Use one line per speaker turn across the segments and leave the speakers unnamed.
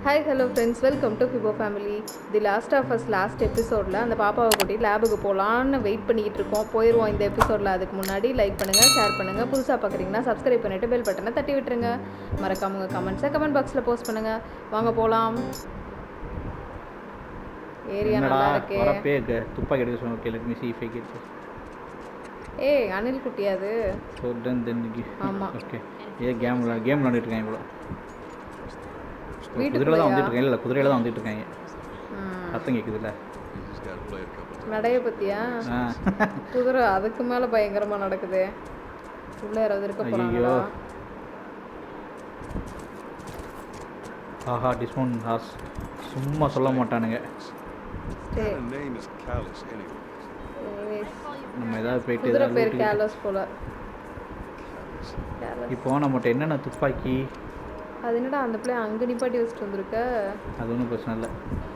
Hi hello friends welcome to Fibo family the last of us last எபிசோடில் அந்த பாப்பாவை கூட்டி லேபுக்கு போகலான்னு வெயிட் பண்ணிக்கிட்டு இருக்கோம் போயிடுவோம் இந்த எபிசோடில் அதுக்கு முன்னாடி லைக் பண்ணுங்கள் ஷேர் பண்ணுங்கள் புதுசாக பார்க்குறீங்கன்னா சப்ஸ்கிரைப் பண்ணிவிட்டு பெல் பட்டனை தட்டி விட்டுருங்க மறக்காம உங்கள் கமெண்ட்ஸை கமெண்ட் பாக்ஸில் போஸ்ட் பண்ணுங்கள் வாங்க போகலாம் ஏரியா
என்னடா
நல்லா இருக்கே
வரப்பே க- துப்பாக்கி எடுக்க சொன்ன okay let me see if I get
ஏய் அனில் குட்டியாது
ஸோ தென் தென்
ஆமா.
ஓகே ஏ கேம் கேம் விளாண்டுட்டு இருக்காங்க இவ்வளோ குதிரையில்
வீட்டுக்குள்ளயா?
தான் வந்துட்டு இருக்கேன் இல்லை குதிரையில் தான் வந்துட்டு இருக்காங்க
ம்.
சத்தம் கேட்குதுல்ல
நடைய பற்றியா
ஆ
குதிரை அதுக்கு மேலே பயங்கரமாக நடக்குது உள்ளே யாராவது இருக்க
ஐயோ.
போகிறாங்களா
ஆஹா டிஸ்மவுண்ட் ஹாஸ் சும்மா சொல்ல மாட்டானுங்க
சரி
Her name is Callus anyway.
anyways.
நம்ம ஏதாவது போயிட்டு
குதிரை
ஏதாவது
பேர்
லூட்டிக்கிட்டு-
கேலஸ் போல Careless.
இப்போ நம்மகிட்ட என்னென்ன துப்பாக்கி
அது என்னடா அந்த பிள்ளை அங்கே நிப்பாட்டி வச்சுட்டு வந்திருக்க
அது ஒன்றும் பிரச்சனை இல்லை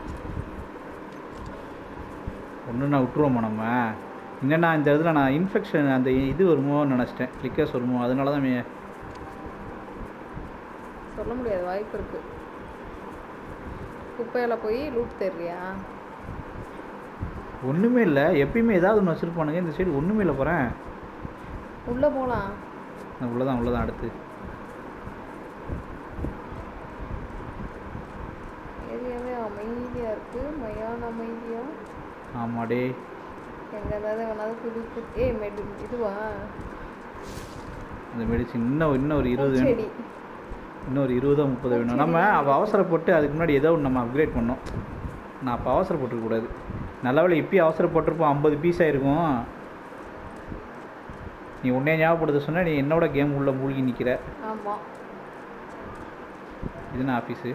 ஒன்று நான் விட்டுருவோமா நம்ம என்னென்னா இந்த இடத்துல நான் இன்ஃபெக்ஷன் அந்த இது வருமோன்னு நினச்சிட்டேன் கிளிக்கர்ஸ் வருமோ அதனால தான் மே-
சொல்ல முடியாது வாய்ப்பு இருக்கு குப்பையில போய் லூட் தெரியா
ஒன்றுமே இல்லை எப்பயுமே ஏதாவது ஒன்று வச்சுருப்பானுங்க இந்த சைடு ஒன்றுமே இல்லை போகிறேன்
உள்ளே போகலாம்
உள்ளதான் உள்ளதான் அடுத்து
ஏரியாவே அமைதியாக இருக்கு மயான அமைதியா
ஆமாடே
எங்கே ஏதாவது வேணாவது புது புது ஏய் மெடி இதுவா
அந்த மெடிசின் இன்னும் இன்னும் ஒரு இருபது வேணும்
செடி
இன்னும் ஒரு இருபதோ முப்பது வேணும் நம்ம அவள் அவசரப்பட்டு அதுக்கு முன்னாடி ஏதோ ஒன்று நம்ம அப்கிரேட் பண்ணோம் நான் அப்போ அவசரப்பட்டுருக்கக்கூடாது நல்ல வேளை இப்பயும் அவசரப்பட்டிருப்போம் ஐம்பது பீஸ் ஆயிருக்கும் நீ உன்னே ஞாபகப்படுத்த சொன்னா நீ என்னோட கேம் உள்ள மூழ்கி நிற்கிற
ஆமாம்
இது என்ன ஆஃபீஸு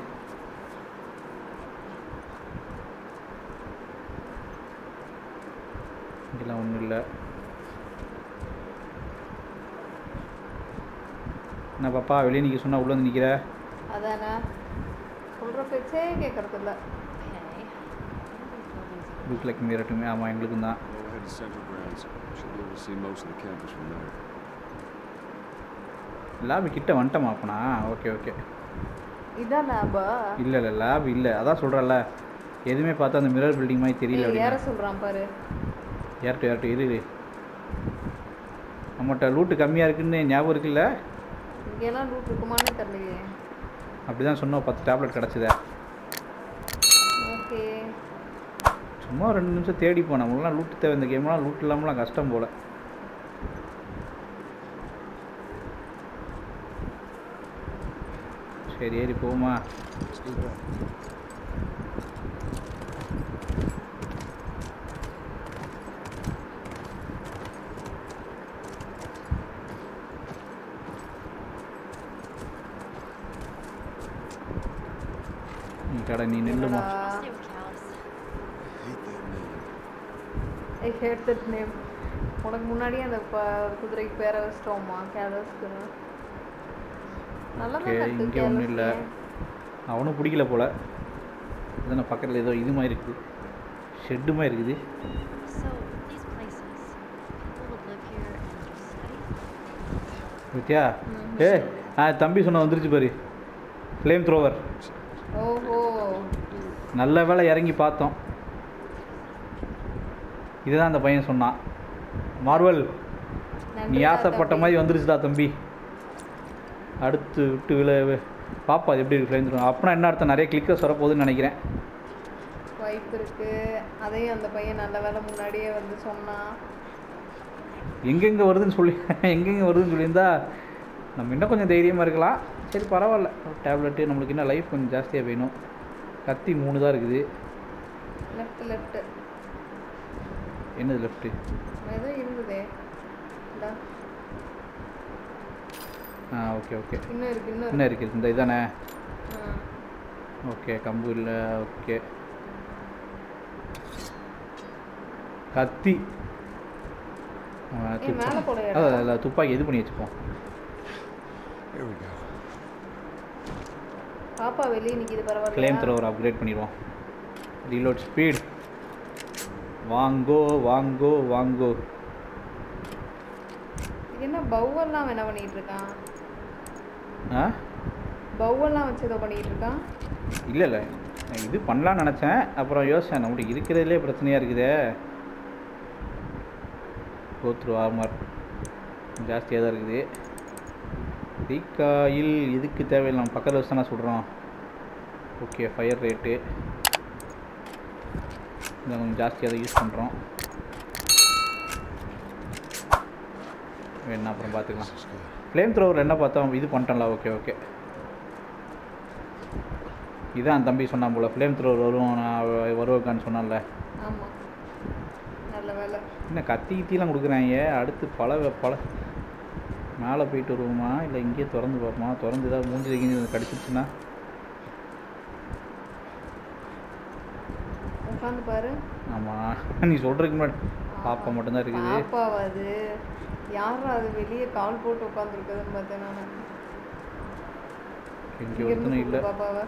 இதெல்லாம் ஒன்றும் இல்லை என்ன பாப்பா வெளியே நிற்க சொன்னால் உள்ளே வந்து நிற்கிற
அதானே சொல்கிற பேச்சே கேட்கறது இல்ல
லுக் லைக் மீரட்டுமே ஆமாம் எங்களுக்கும் தான்
Go ahead to Central Grounds. Should be able to see most of the campus from there.
Lab கிட்ட வந்துட்டோமா அப்பனா ஓகே ஓகே
இதான் லேபா
இல்லை இல்லை லேப் இல்லை அதான் சொல்கிறல்ல எதுவுமே பார்த்தா அந்த மிரர் பில்டிங் மாதிரி தெரியல
ஏய், யார
அப்படின்னு
சொல்கிறான் பாரு
யார்கிட்ட யார்கிட்ட இரு இரு. நம்மகிட்ட லூட்டு கம்மியாக இருக்குன்னு ஞாபகம் இருக்குல்ல
இங்கெல்லாம் லூட் இருக்குமான்னு தெரியலையே
அப்படி தான் சொன்னோம் பத்து டேப்லெட் கிடச்சிதே
ஓகே
சும்மா ஒரு ரெண்டு நிமிஷம் தேடி போனேன் நம்மளாம் லூட்டு தேவை இந்த கேம்லாம் லூட் இல்லாமலாம் கஷ்டம் போல சரி ஏறி போமா
Let's do that.
நீ கடை நீ நில்லுமா
I hate that name.
I hate that name உனக்கு முன்னாடியே அந்த ப குதிரைக்கு பேரை வச்சிட்டோமா கேலஸ்க்குன்னு நல்லா
Okay, இங்க ஒண்ணும் இல்ல. அவனும் பிடிக்கல போல இதான பக்கத்தில் ஏதோ இது மாதிரி இருக்குது ஷெட்டு மாதிரி இருக்குது
So, these places, people would live here and just study?
வித்யா ஏ ஆ தம்பி சொன்ன வந்துருச்சு பாரு ஃப்ளேம் த்ரோவர்
ஓஹோ
நல்ல வேளை இறங்கி பார்த்தோம் இதுதான் அந்த பையன் சொன்னான் மார்வல் நீ
நன்றிடா
ஆசைப்பட்ட
தம்பி.
மாதிரி வந்துருச்சுடா தம்பி அடுத்து விட்டு விழ பாப்பா அது எப்படி இருக்கு ஃப்ளேம் த்ரோவர் அப்படின்னா என்ன அர்த்தம் நிறைய கிளிக்கர்ஸ் வரப்போகுதுன்னு நினைக்கிறேன்
வாய்ப்பு இருக்கு அதையும் அந்த பையன் நல்ல வேலை முன்னாடியே வந்து சொன்னான்
எங்கெங்கே வருதுன்னு சொல்லி எங்கெங்கே வருதுன்னு சொல்லியிருந்தா நம்ம இன்னும் கொஞ்சம் தைரியமாக இருக்கலாம் சரி பரவாயில்ல டேப்லெட்டு நம்மளுக்கு இன்னும் லைஃப் கொஞ்சம் ஜாஸ்தியாக வேணும் கத்தி மூணு தான் இருக்குது
லெஃப்ட் லெஃப்ட்
என்னது லெஃப்ட்டு
ஏதோ இருந்ததே இந்தா,
ஆ ஓகே ஓகே
இன்னும் இருக்கு இன்னும்
என்ன
இருக்கு
இருக்குது இந்த இதானே
ஆ.
ஓகே கம்பு இல்லை ஓகே கத்தி ஆ,
ஏய்,
துப்பா-
மேல போடு
அதான், அதான், துப்பாக்கி இது பண்ணி வச்சுப்போம்
Here we go.
பாப்பா வெளியே நிக்குது பரவாயில்ல
ஃப்ளேம் த்ரோவர் அப்கிரேட் பண்ணிடுவோம் ரீலோட் ஸ்பீட் வாங்கோ வாங்கோ வாங்கோ
இது என்ன பவ்வெல்லாம் என்ன பண்ணிட்டு இருக்கான்
ஆ
பவ்வெல்லாம் வச்சு ஏதோ பண்ணிட்டு இருக்கான்
இல்லை இல்லை இது பண்ணலான்னு நினச்சேன் அப்புறம் யோசிச்சேன் நம்மகிட்ட இருக்கிறதுலே பிரச்சனையாக இருக்குதே கோத்ரு ஆர்மர் ஜாஸ்தியாக தான் இருக்குது ரீகாயில் இதுக்கு தேவையில்லை நம்ம பக்கத்தில் வச்சு தானே சுடுறோம் ஓகே ஃபயர் ரேட்டு இதை கொஞ்சம் ஜாஸ்தியாக தான் யூஸ் பண்ணுறோம் வேணா அப்புறம் பார்த்துக்கலாம்
This is good.
Flame thrower என்ன பார்த்தோம் இது பண்ணிட்டோம்ல ஓகே ஓகே இதான் தம்பி சொன்னான் போல ஃப்ளேம் த்ரோவர் வரும் நான் வருவாக்கான்னு சொன்னான்ல
ஆமாம் நல்ல வேலை
என்ன கத்தி கித்திலாம் கொடுக்குறாங்க அடுத்து பல வே- பல மேலே போயிட்டு வருவோமா இல்லை இங்கேயே திறந்து பார்ப்போமா திறந்து ஏதாவது மூஞ்சி கிஞ்சி கடிச்சிருச்சுன்னா
உட்காந்து பாரு
ஆமாம் நீ சொல்கிறதுக்கு முன்னாடி பாப்பா மட்டும்தான் இருக்குது
பாப்பாவா அது யாரா அது வெளியே கால் போட்டு உட்காந்துருக்குதுன்னு பார்த்தேன் நான்
இங்கே ஒருத்தனும் இல்லை
பாப்பாவை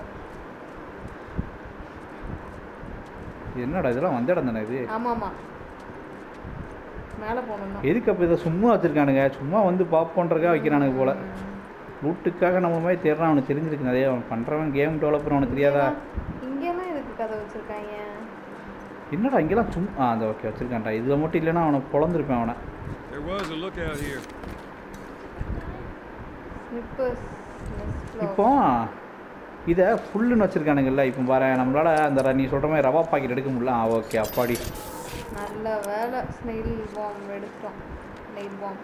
இது என்னடா இதெல்லாம் வந்த இடம் தானே இது
ஆமாம் ஆமாம் மேலே போகணும்னா
எதுக்கு அப்போ இதை சும்மா வச்சுருக்கானுங்க சும்மா வந்து பார்ப்போன்றக்காக வைக்கிறானுங்க போல ரூட்டுக்காக நம்ம மாதிரி தேடுறான் அவனுக்கு தெரிஞ்சிருக்கு நிறைய அவன் பண்ணுறவன் கேம் டெவலப்பர் அவனுக்கு தெரியாதா
இங்கெல்லாம் எதுக்கு கதை வச்சிருக்காங்க
என்னடா இங்கெல்லாம் சும் ஆ அந்த ஓகே வச்சுருக்கான்டா இதில் மட்டும் இல்லைன்னா அவனை பொழந்திருப்பேன் அவனை
There was a lookout here.
ஸ்னிப்பர்ஸ்
இப்போ இதை ஃபுல்லுன்னு வச்சுருக்கானுங்கல்ல இப்போ பாரு நம்மளால் அந்த ர- நீ சொல்கிற மாதிரி ரவா பாக்கெட் எடுக்க முடியல ஆ ஓகே அப்பாடி
நல்ல வேலை ஸ்னெயில் பாம் எடுத்தோம் நெயில் பாம்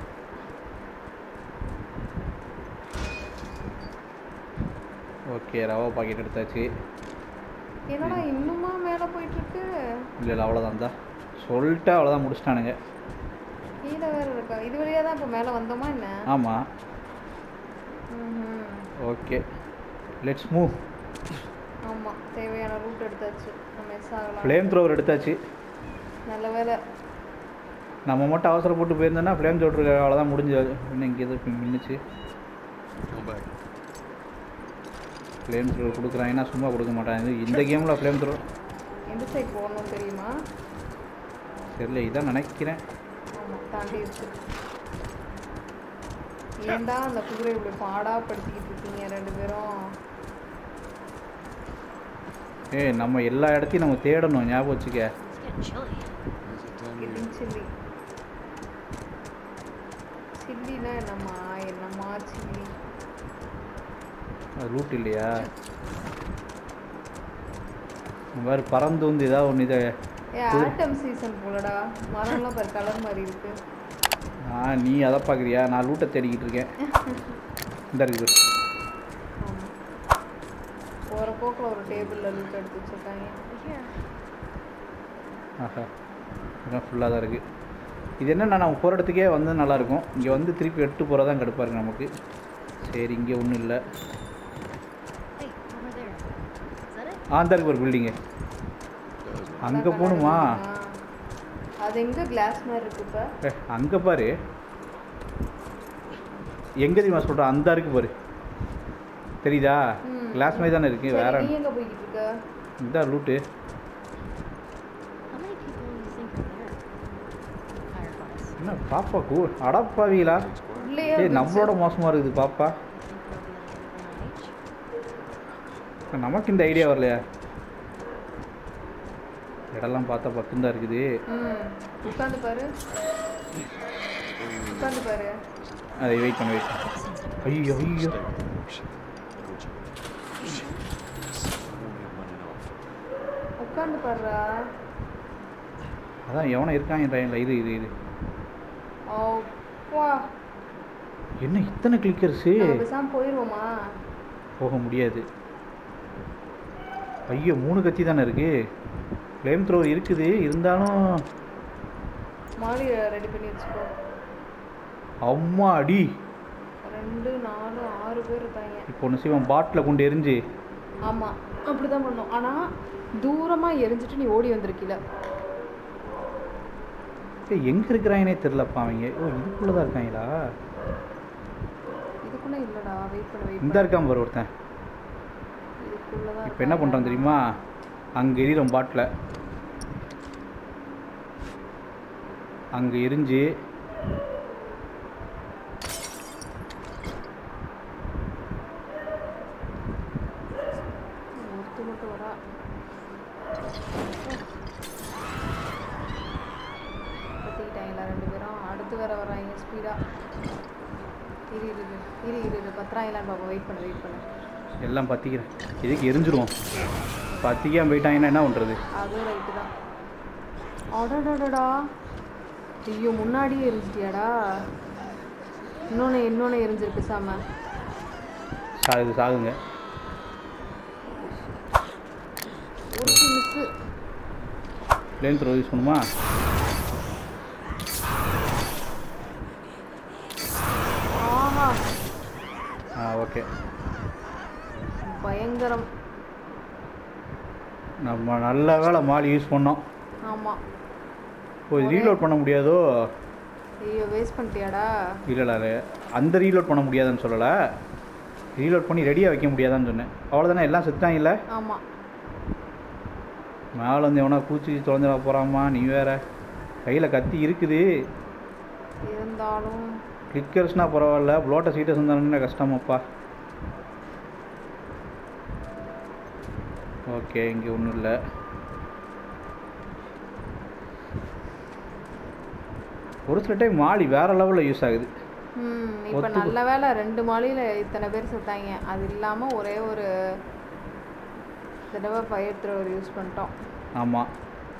ஓகே ரவா பாக்கெட் எடுத்தாச்சு
என்னடா இன்னுமா மேலே போயிட்டு இருக்கு
இல்லை இல்லை அவ்வளோதான் தான் சொல்லிட்டு அவ்வளோதான் முடிச்சிட்டானுங்க
கீழே வேற இருக்கா இது வழியா தான் இப்போ மேலே வந்தோமா என்ன
ஆமாம்
ம்ஹும்.
ஓகே லெட்ஸ் மூவ்
ஆமா தேவையான ரூட் எடுத்தாச்சு நம்ம மிஸ் ஆகலாம்
ஃப்ளேம் த்ரோவர் எடுத்தாச்சு
நல்ல வேலை
நம்ம மட்டும் அவசரப்பட்டு போயிருந்தோன்னா ஃப்ளேம் த்ரோவர் அவ்வளோதான் முடிஞ்சது இன்னும் இங்கே எதுவும் மின்னுச்சு
Go back.
ஃப்ளேம் த்ரோவர் கொடுக்குறாங்கன்னா சும்மா கொடுக்க மாட்டாங்க இந்த கேமில் ஃப்ளேம் த்ரோவர்
எந்த சைட் போகணும் தெரியுமா
தெரியல இதான் நினைக்கிறேன்
ஆமா தாண்டி இருக்கு ஏன்டா அந்த குதிரை இப்படி பாடா படுத்திக்கிட்டு இருக்கீங்க ரெண்டு பேரும்
ஏய் நம்ம எல்லா இடத்தையும் நம்ம தேடணும் ஞாபகம் வச்சுக்க
It's getting chilly.
Is it down here?
Kidding silly சில்லினா என்னம்மா என்னம்மா சில்லி
அது ரூட் இல்லையா இந்த மாதிரி பறந்து வந்து ஏதாவது ஒன்று இதை
ஏ ஆட்டம் சீசன் போலடா மரம்லாம் பாரு கலர் மாதிரி இருக்கு
ஆ நீ அதை பார்க்குறியா நான் லூட்டை தேடிக்கிட்டு இருக்கேன் இந்த இருக்குது பாரு.
ஆமா போகிற போக்கில் ஒரு டேபிளில் லூட் எடுத்து வச்சிருக்காங்க
Here.
ஆஹா இதெல்லாம் ஃபுல்லாக தான் இருக்குது இது என்னன்னா நம்ம போகிற இடத்துக்கே வந்து நல்லாயிருக்கும் இங்கே வந்து திருப்பி எடுத்து போகிறதா கடுப்பாக இருக்கு நமக்கு சரி இங்கே ஒன்றும் இல்லை
Hey, over there. Is that it?
ஆ இந்த இருக்கு ஒரு பில்டிங்கு
Does look
அங்கே போகணுமா
ஆ. அது எங்க கிளாஸ் மாதிரி இருக்கு இப்போ
ஏ அங்கே பாரு எங்கே தெரியுமா சொல்கிறேன் அந்த இருக்கு பாரு தெரியுதா
ம்.
கிளாஸ் மாதிரி தானே இருக்குது வேற
சரி, நீ எங்க போய்கிட்டு இருக்க
இந்த loot
How many people do you think are there? Fireflies.
என்ன பாப்பா கூ அடப்பாவீங்களா
it's quiet.
உள்ளேயே
ஏய்
இருந்துச்சு.
நம்மளோட மோசமாக இருக்குது பாப்பா
Think there'll be like a little each?
நமக்கு இந்த ஐடியா வரலையா இடம்லாம் பார்த்தா பக்கம் தான் இருக்குது
ம் உட்காந்து பாரு உட்காந்து பாரு
அதை வெயிட் பண்ண வெயிட் ஐயோ ஐயோ
Stay with the ocean. Would you? I'm only running off.
உட்காந்து பாருடா
அதான் எவனை இருக்காங்க ட்ரெயினில் இது இது இது
அப்பா
என்ன இத்தனை கிளிக்கர்ஸு
நம்ம பேசாம போயிடுவோமா
போக முடியாது ஐயோ மூணு கத்தி தானே இருக்கு ஃப்ளேம் த்ரோ இருக்குது இருந்தாலும்
மாடி ரெடி பண்ணி வச்சுக்கோ
அம்மா அடி
ரெண்டு நாலு ஆறு பேர் இருக்காங்க
இப்போ ஒன்று செய்வோம் பாட்டில் கொண்டு எரிஞ்சு
ஆமா அப்படிதான் பண்ணோம் ஆனா தூரமா எரிஞ்சிட்டு நீ ஓடி வந்திருக்கீல
ஏய், எங்க இருக்கிறாங்கன்னே தெரிலப்பா அவங்க ஓ இதுக்குள்ளே தான் இருக்காங்களா
இதுக்குள்ள இல்லடா வெயிட் பண்ண வெயிட்
இந்த இருக்கான் பாரு ஒருத்தன்
இதுக்குள்ளதான்
இப்போ என்ன பண்ணுறான் தெரியுமா அங்கே எரியிறோம் பாட்டில் அங்கே எரிஞ்சு
ஒருத்தி மட்டும் வரா கத்திக்கிட்டாங்களா ரெண்டு பேரும் அடுத்து வேற வராங்க ஸ்பீடாக இரு இரு இரு. இரு இரு இரு பத்திராங்களான்னு பாப்பா வெயிட் பண்ணு வெயிட் பண்ணு
எல்லாம் பற்றிக்கிறேன் இதுக்கு எரிஞ்சிருவோம் பற்றிக்காம போயிட்டாங்கன்னா என்ன பண்ணுறது
அதுவும் ரைட்டு தான் அடடடடா ஐயோ முன்னாடியே எரிஞ்சிட்டியாடா இன்னொன்று இன்னொன்று எரிஞ்சிருக்கு சாம
சாகுது சாகுங்க
ஒரு மிஸ்ஸு
பிளேன் த்ரோ யூஸ் பண்ணுமா
ஆஹா
ஆ ஓகே
பயங்கரம்
நம்ம நல்ல வேளை மாலி யூஸ் பண்ணோம்
ஆமாம்
ஓ இது ரீலோட் பண்ண முடியாதோ
ஐயோ வேஸ்ட் பண்ணிட்டியாடா
இல்லை இல்லை அந்த ரீலோட் பண்ண முடியாதுன்னு சொல்லலை ரீலோட் பண்ணி ரெடியாக வைக்க முடியாதான்னு சொன்னேன் அவ்வளோதானே எல்லாம் செத்தாங்கல்ல
ஆமாம்
மேலே வந்து எவனா கூச்சி தொலைஞ்சிட போகிறாமா நீ வேற கையில் கத்தி இருக்குது
இருந்தாலும்
கிளிக்கர்ஸ்னால் பரவாயில்ல ப்ளோட்டை சீட்டஸ் இருந்தாலுமே கஷ்டமாப்பா ஓகே இங்கே ஒன்றும் இல்லை ஒரு சில டைம் மாலி வேற லெவலில் யூஸ் ஆகுது
ம் இப்போ
ஒத்துக்கு-
நல்ல வேளை ரெண்டு மாலையில் இத்தனை பேர் செத்தாங்க அது இல்லாமல் ஒரே ஒரு தடவை ஃபயர் த்ரோவர் யூஸ் பண்ணிட்டோம்
ஆமாம்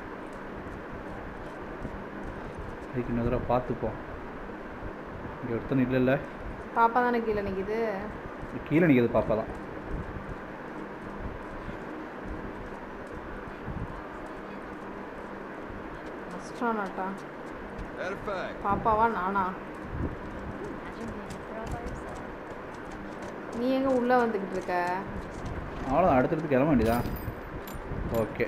இதுக்கு இன்னொரு தடவை பார்த்துப்போம் இங்கே ஒருத்தன் இல்லைல்ல
பாப்பா தானே கீழே நிற்கிது
கீழே நிற்கிறது பாப்பா தான்
அஸ்ட்ரானாட்டா
Artifact.
பாப்பாவா நானா
Imagine being a pro by yourself.
நீ எங்கே உள்ளே வந்துக்கிட்டு இருக்க
அவ்வளோதான் அடுத்தடுத்து கிளம்ப வேண்டியதான் ஓகே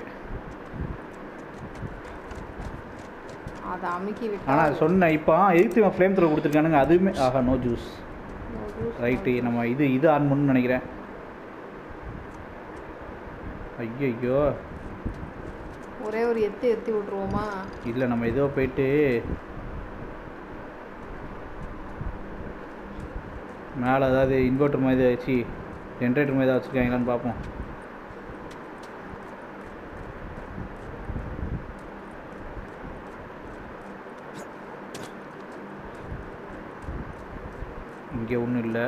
அதை அமுக்கி விட்டா
ஆனால் சொன்னேன் இப்போ எதுக்கு இவன் ஃப்ளேம் த்ரோ கொடுத்துருக்கானுங்க அதுவுமே ஆஹா no juice
No use, no
right நம்ம இது இது ஆன் பண்ணணும்னு நினைக்கிறேன் ஐயோ
ஒரே ஒரு எத்து எத்தி விட்ருவோமா
இல்லை நம்ம ஏதோ போயிட்டு மேலே ஏதாவது இன்வெர்ட்டர் மாதிரி வச்சு ஜென்ரேட்டர் மாதிரி ஏதாவது வச்சுருக்காங்களான்னு பார்ப்போம் இங்கே ஒன்றும் இல்லை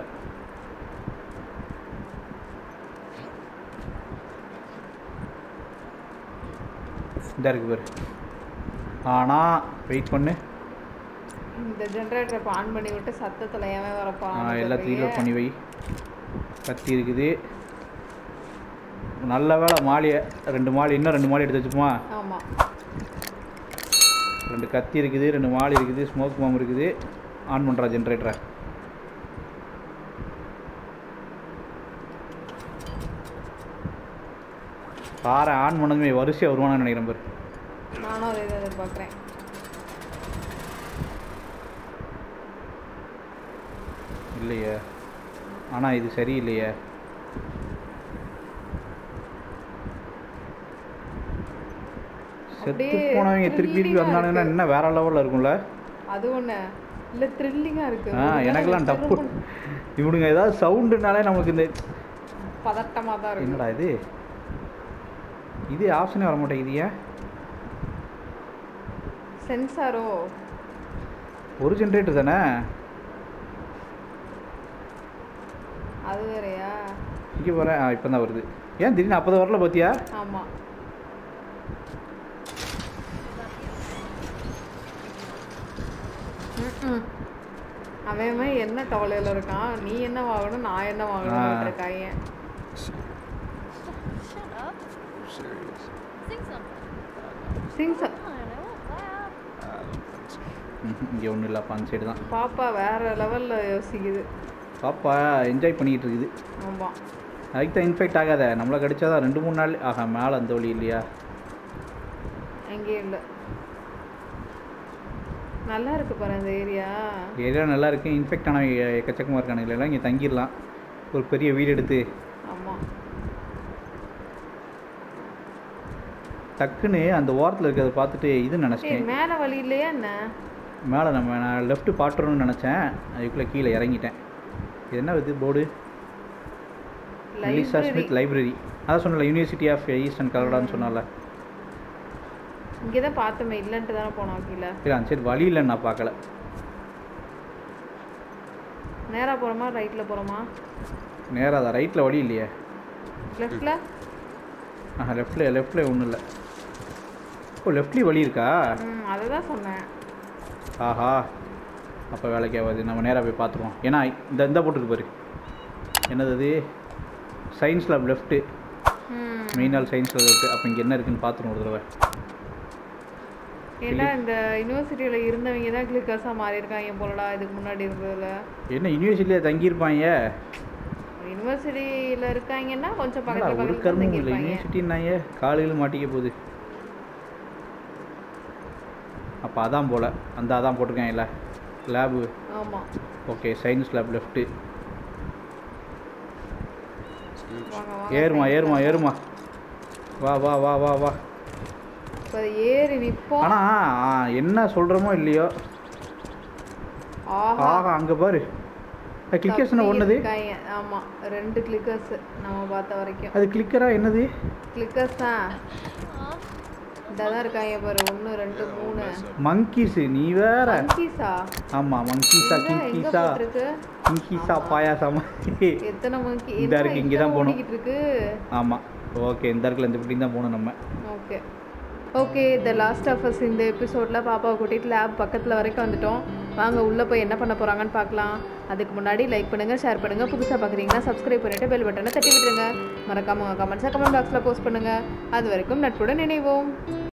இந்த இருக்கு பாரு ஆனால் வெயிட் பண்ணு
இந்த ஜென்ரேட்டரை இப்போ ஆன் பண்ணி விட்டு சத்தத்தில் ஏன்
ஆ,
வரப்போறான்
எல்லாத்தையும் ரீலோட் பண்ணி வை கத்தி இருக்குது நல்ல வேளை மாலியை ரெண்டு மாலி இன்னும் ரெண்டு மாலி எடுத்து வச்சுப்போமா
ஆமாம்
ரெண்டு கத்தி இருக்குது ரெண்டு மாலி இருக்குது ஸ்மோக் பாம் இருக்குது ஆன் பண்ணுறா ஜென்ரேட்டரை காரை ஆன் பண்ணதுமே வரிசையாக வருவானு நினைக்கிறேன் பாரு
நானும் அதை தான் எதிர்பார்க்குறேன்
இல்லையே ஆனால் இது சரியில்லையே செத்து
அப்படியே
போனவங்க திருப்பி திருப்பி
thrilling-ஆ
வந்தானுங்கன்னா
இருக்கு.
என்ன வேற லெவலில் இருக்கும்ல
அது ஒன்று இல்லை த்ரில்லிங்காக இருக்குது
ஆ எனக்கெல்லாம் டப்பு இவனுங்க ஏதாவது சவுண்டுனாலே நமக்கு இந்த
பதட்டமாக தான் இருக்கு
என்னடா இது இது ஆப்ஷனே வர மாட்டேங்குது ஏன்
சென்சாரோ
ஒரு ஜென்ரேட்டர் தானே
அது வேறயா
இங்கே போகிறேன் ஆ இப்போ தான் வருது ஏன் திடீர்னு அப்போ தான் வரல பார்த்தியா
ஆமாம் ம்ம். அவன் அவன் என்ன கவலையில் இருக்கான் நீ என்ன வாங்கணும் நான் என்ன வாங்கணும் இருக்காங்க
Shut up.
I'm serious.
Sing something.
சிங்ஸ்
Come on, I won't laugh.
I don't think so.
இங்கே ஒன்றும் இல்லை அந்த சைடு தான்
பாப்பா வேற லெவலில் யோசிக்குது
பாப்பா என்ஜாய் பண்ணிக்கிட்டு இருக்குது
ஆமாம்
அதுக்கு தான் இன்ஃபெக்ட் ஆகாத நம்மளை கடிச்சாதான் ரெண்டு மூணு நாள் ஆஹா மேலே அந்த வழி இல்லையா
எங்கேயும் இல்லை நல்லா இருக்கு பாரு இந்த ஏரியா
ஏரியா நல்லா இருக்கு இன்ஃபெக்ட் ஆனவங்க எக்கச்சக்கமாக இருக்கானுங்க எல்லாம் இங்கே தங்கிடலாம் ஒரு பெரிய வீடு எடுத்து
ஆமாம்
டக்குன்னு அந்த ஓரத்தில் இருக்கிறத பார்த்துட்டு இது
ஏய்
நினச்சிட்டேன்
மேலே வழி இல்லையா என்ன
மேலே நம்ம நான் லெஃப்ட் பாட்டுறோம்னு நினச்சேன் அதுக்குள்ளே கீழே இறங்கிட்டேன் இது என்ன இது board Lisa
library
Smith library அதான் சொன்னல யூனிவர்சிட்டி ஆஃப் ஈஸ்டர்ன் கலடான்னு சொன்னால
இங்கே தான் பார்த்தோமே இல்லைன்ட்டு தானே போனோம் கீழே
இல்லை அந்த சரி வழி இல்லைன்னு நான் பார்க்கல
நேராக போகிறோமா ரைட்டில் போகிறோமா
நேராக அதான் ரைட்டில் வழி இல்லையே
லெஃப்டில்
ஆஹா லெஃப்டில் லெஃப்டில் ஒன்றும் இல்லை ஓ லெஃப்ட்லேயும் வழி இருக்கா
ம் அதை தான் சொன்னேன்
ஆஹா அப்போ வேலைக்கு ஆகாது நம்ம நேராக போய் பார்த்துருவோம் ஏன்னா இந்த இந்த போட்டுருக்கு பாரு என்னது அது சயின்ஸ் லேப் லெஃப்ட்டு
ம்
main hall science lab left அப்போ இங்கே என்ன இருக்குன்னு பார்த்துருவோம் ஒரு தடவை
ஏன்னா இந்த யூனிவர்சிட்டியில் இருந்தவங்க தான் கிளிக்கர்ஸாக மாறி இருக்காங்க போலடா இதுக்கு முன்னாடி இருந்ததுல
என்ன யூனிவர்சிட்டியில் தங்கியிருப்பாங்க
யூனிவர்சிட்டியில் இருக்காங்கன்னா கொஞ்சம்
என்னடா,
பக்கத்தில்
ஒரு
பக்கத்தில்
கர்மம் இல்லை
தங்கியிருப்பாங்க
யூனிவர்சிட்டின்னாங்க காலையில் மாட்டிக்க போகுது அப்போ அதான் போல் அந்த அதான் போட்டிருக்காங்கல்ல லேபு
ஆமாம்
okay science lab left
Scooch.
வாங்க வாங்க
ஏறுமா ஏறுமா ஏறுமா வா வா வா வா வா
இப்போ ஏறி நிற்போம்
ஆனால் என்ன சொல்கிறோமோ இல்லையோ
ஆஹா
ஆஹா அங்கே பாரு கிளிக்கர்ஸ்னா ஒன்றுது
இருக்காங்க ஆமாம் ரெண்டு கிளிக்கர்ஸ் நம்ம பார்த்த வரைக்கும்
அது கிளிக்கரா என்னது
கிளிக்கர்ஸ் தான் இதான் இருக்காங்க பாரு ஒன்று ரெண்டு மூணு
மங்கீஸு நீ வேற
மங்கீஸா
ஆமாம் மங்கீஸா
எங்க எங்க
கிங்கீஸா
போட்டிருக்கு
கிங்கீஸா பாயாசமா
எத்தனை மங்கி
இந்த இருக்கு, இங்க தான் போகணும்.
இருக்கு
ஆமாம் ஓகே இந்த இடத்துல இந்த பில்டிங் தான் போகணும் நம்ம
okay okay the last of us இந்த எபிசோடில் பாப்பாவை கூட்டிகிட்டு லேப் பக்கத்தில் வரைக்கும் வந்துட்டோம் வாங்க உள்ளே போய் என்ன பண்ண போகிறாங்கன்னு பார்க்கலாம் அதுக்கு முன்னாடி லைக் பண்ணுங்கள் ஷேர் பண்ணுங்கள் புதுசாக பார்க்குறீங்கன்னா சப்ஸ்கிரைப் பண்ணிவிட்டு பெல் பட்டனை தட்டி விட்டுருங்க மறக்காம உங்கள் கமெண்ட்ஸை கமெண்ட் பாக்ஸில் போஸ்ட் பண்ணுங்கள் அது வரைக்கும் நட்புடன் நினைவோம்